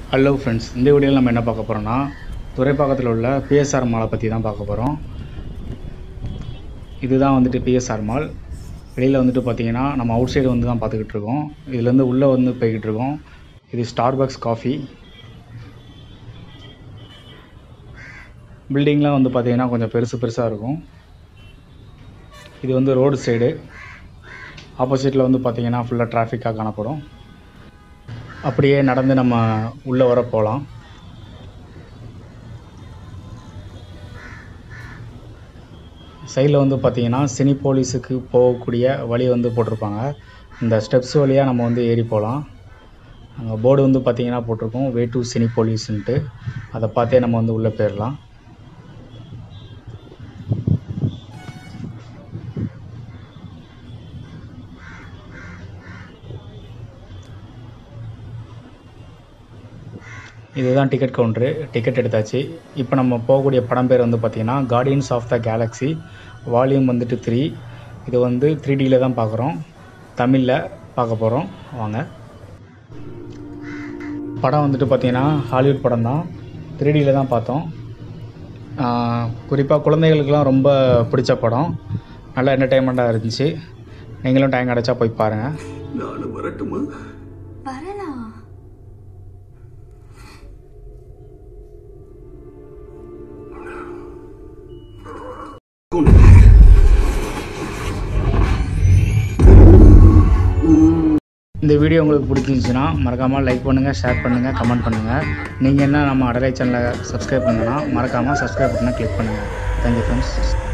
hello friends இந்த வீடியோவில் நம்ம என்ன பார்க்க போகிறோம்னா துறைப்பாக்கத்தில் உள்ள பிஎஸ்ஆர் மாலை பற்றி தான் பார்க்க போகிறோம் இதுதான் வந்துட்டு பிஎஸ்ஆர் மால் வெளியில் வந்துட்டு பார்த்தீங்கன்னா நம்ம அவுட் சைடு வந்து தான் பார்த்துக்கிட்டு இருக்கோம் இதுலேருந்து உள்ளே வந்து போய்கிட்டு இருக்கோம் இது ஸ்டார்பக்ஸ் காஃபி பில்டிங்லாம் வந்து பார்த்தீங்கன்னா கொஞ்சம் பெருசு பெருசாக இருக்கும் இது வந்து ரோடு சைடு ஆப்போசிட்டில் வந்து பார்த்தீங்கன்னா ஃபுல்லாக டிராஃபிக்காக காணப்படும் அப்படியே நடந்து நம்ம உள்ளே வர போகலாம் சைடில் வந்து பார்த்தீங்கன்னா சினி போலீஸுக்கு போகக்கூடிய வழி வந்து போட்டிருப்பாங்க இந்த ஸ்டெப்ஸ் வழியாக நம்ம வந்து ஏறி போகலாம் அங்கே போர்டு வந்து பார்த்தீங்கன்னா போட்டிருக்கோம் வே டு சினி போலீஸ்ன்ட்டு அதை பார்த்தே நம்ம வந்து உள்ளே போயிடலாம் இதுதான் டிக்கெட் கவுண்ட்ரு டிக்கெட் எடுத்தாச்சு இப்போ நம்ம போகக்கூடிய படம் பேர் வந்து பார்த்திங்கன்னா guardians of the galaxy volume வந்துட்டு த்ரீ இது வந்து த்ரீ டியில் தான் பார்க்குறோம் தமிழில் பார்க்க போகிறோம் வாங்க படம் வந்துட்டு பார்த்திங்கன்னா ஹாலிவுட் படம் தான் த்ரீ டியில் தான் பார்த்தோம் குறிப்பாக குழந்தைகளுக்கெல்லாம் ரொம்ப பிடிச்ச படம் நல்ல என்டர்டெயின்மெண்ட்டாக இருந்துச்சு நீங்களும் டைம் கிடச்சா போய் பாருங்கள் நானும் வரட்டுமா வரலாம் கொண்டு இந்த வீடியோ உங்களுக்கு பிடிச்சிருந்துச்சுன்னா மறக்காமல் லைக் பண்ணுங்கள் ஷேர் பண்ணுங்கள் கமெண்ட் பண்ணுங்கள் நீங்கள் என்ன நம்ம அடலை சேனலை சப்ஸ்கிரைப் பண்ணணும்னா மறக்காமல் சப்ஸ்கிரைப் பண்ண கிளிக் பண்ணுங்கள் தேங்க்யூ ஃப்ரெண்ட்ஸ்